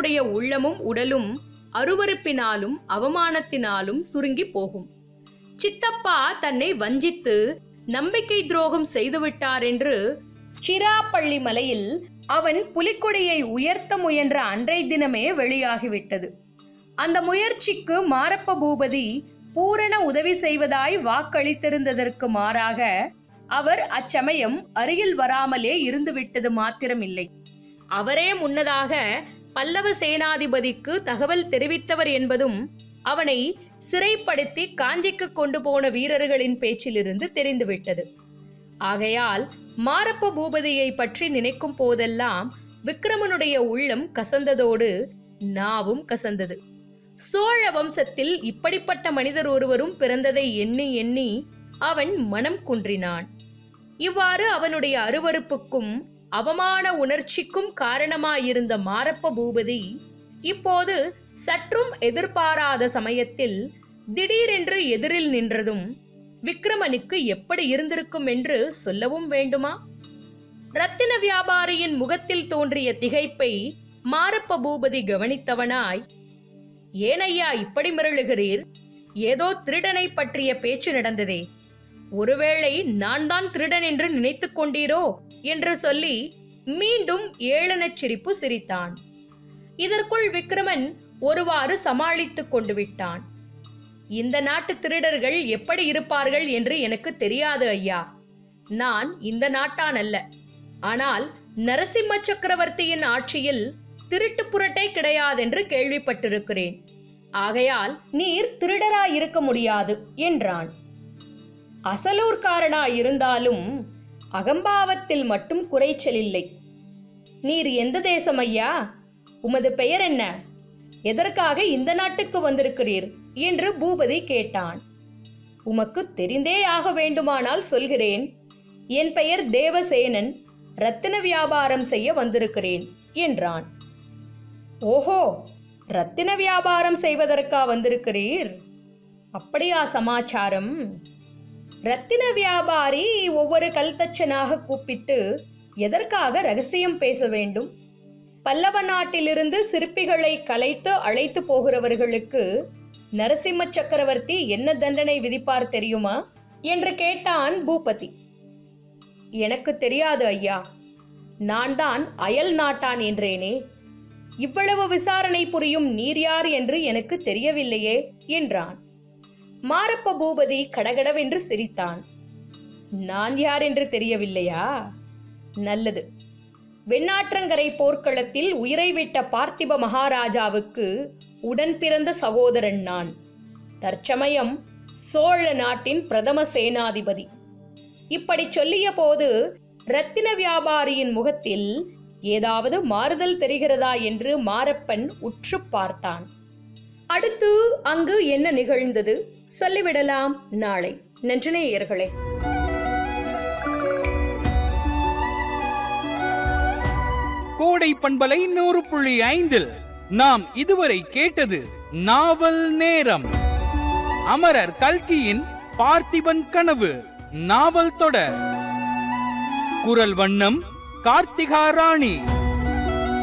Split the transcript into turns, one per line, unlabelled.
விக்ரமனுடைய உள்ளமும் உடலும் அருவருப்பினாலும் அவமானத்தினாலும் சுருங்கி போகும் சித்தப்பா தன்னை வஞ்சித்து நம்பிக்கை துரோகம் செய்துவிட்டார் என்று சிராப்பள்ளி மலையில் அவன் புலிக்கொடியை உயர்த்த முயன்ற அன்றை தினமே வெளியாகிவிட்டது அந்த முயற்சிக்கு மாரப்ப பூபதி பூரண உதவி செய்வதாய் வாக்களித்திருந்ததற்கு மாறாக அவர் அச்சமயம் அருகில் வராமலே இருந்துவிட்டது மாத்திரமில்லை அவரே முன்னதாக பல்லவ சேனாதிபதிக்கு தகவல் தெரிவித்தவர் என்பதும் அவனை சிறைப்படுத்தி காஞ்சிக்கு கொண்டு போன வீரர்களின் பேச்சிலிருந்து தெரிந்துவிட்டது ஆகையால் மாரப்ப பூபதியை பற்றி நினைக்கும் போதெல்லாம் விக்ரமனுடைய உள்ளம் கசந்ததோடு நாவும் கசந்தது சோழ வம்சத்தில் இப்படிப்பட்ட மனிதர் ஒருவரும் பிறந்ததை எண்ணி எண்ணி அவன் மனம் குன்றினான் இவ்வாறு அவனுடைய அருவருப்புக்கும் அவமான உணர்ச்சிக்கும் காரணமாயிருந்த மாரப்ப பூபதி இப்போது சற்றும் எதிர்பாராத சமயத்தில் திடீரென்று எதிரில் நின்றதும் விக்ரமனுக்கு எப்படி இருந்திருக்கும் என்று சொல்லவும் வேண்டுமா ரத்தின வியாபாரியின் முகத்தில் தோன்றிய திகைப்பை மாரப்ப பூபதி கவனித்தவனாய் ஏனையா இப்படி மிரளுகிறீர் ஏதோ திருடனை பற்றிய பேச்சு நடந்ததே ஒருவேளை நான் தான் திருடன் என்று நினைத்துக் கொண்டீரோ என்று சொல்லி மீண்டும் ஏளனச் சிரிப்பு சிரித்தான் இதற்குள் விக்ரமன் ஒருவாறு சமாளித்துக் கொண்டு விட்டான் இந்த நாட்டு திருடர்கள் எப்படி இருப்பார்கள் என்று எனக்கு தெரியாது ஐயா நான் இந்த நாட்டான் அல்ல ஆனால் நரசிம்ம சக்கரவர்த்தியின் ஆட்சியில் திருட்டு புரட்டை கிடையாதென்று கேள்விப்பட்டிருக்கிறேன் ஆகையால் நீர் திருடராய் இருக்க முடியாது என்றான் அசலூர்காரனா இருந்தாலும் அகம்பாவத்தில் மட்டும் குறைச்சல் இல்லை நீர் எந்த தேசம் ஐயா உமது பெயர் என்ன எதற்காக இந்த நாட்டுக்கு வந்திருக்கிறீர் என்று பூபதி கேட்டான் உமக்கு தெரிந்தே ஆக வேண்டுமானால் சொல்கிறேன் என் பெயர் தேவசேனன் ரத்தின வியாபாரம் செய்ய வந்திருக்கிறேன் என்றான் ஓஹோ ரத்தின வியாபாரம் செய்வதற்கா வந்திருக்கிறீர் அப்படியா சமாச்சாரம் ரத்தின வியாபாரி ஒவ்வொரு கல்தச்சனாக கூப்பிட்டு எதற்காக ரகசியம் பேச வேண்டும் பல்லவ நாட்டிலிருந்து சிற்பிகளை கலைத்து அழைத்து போகிறவர்களுக்கு நரசிம்ம சக்கரவர்த்தி என்ன தண்டனை விதிப்பார் தெரியுமா என்று கேட்டான் பூபதி எனக்கு தெரியாது ஐயா நான் தான் அயல் நாட்டான் என்றேனே இவ்வளவு விசாரணை புரியும் நீர் யார் என்று எனக்கு தெரியவில்லையே என்றான் மாரப்ப பூபதி கடகடவென்று சிரித்தான் நான் யார் என்று தெரியவில்லையா நல்லது வெண்ணாற்றங்கரை போர்க்களத்தில் உயிரை விட்ட பார்த்திப மகாராஜாவுக்கு உடன் பிறந்த சகோதரன் நான் தற்சமயம் சோழ நாட்டின் பிரதம சேனாதிபதி இப்படி சொல்லிய போது ரத்தின வியாபாரியின் முகத்தில் ஏதாவது மாறுதல் தெரிகிறதா என்று மாரப்பன் உற்று பார்த்தான் அடுத்து அங்கு என்ன நிகழ்ந்தது சொல்லிவிடலாம் நாளை நன்றினேயர்களே
கோடை பண்பலை நூறு புள்ளி ஐந்தில் நாம் இதுவரை கேட்டது நாவல் நேரம் அமரர் கல்கியின் பார்த்திபன் கனவு நாவல் தொடர் குரல் வண்ணம் கார்த்திகா ராணி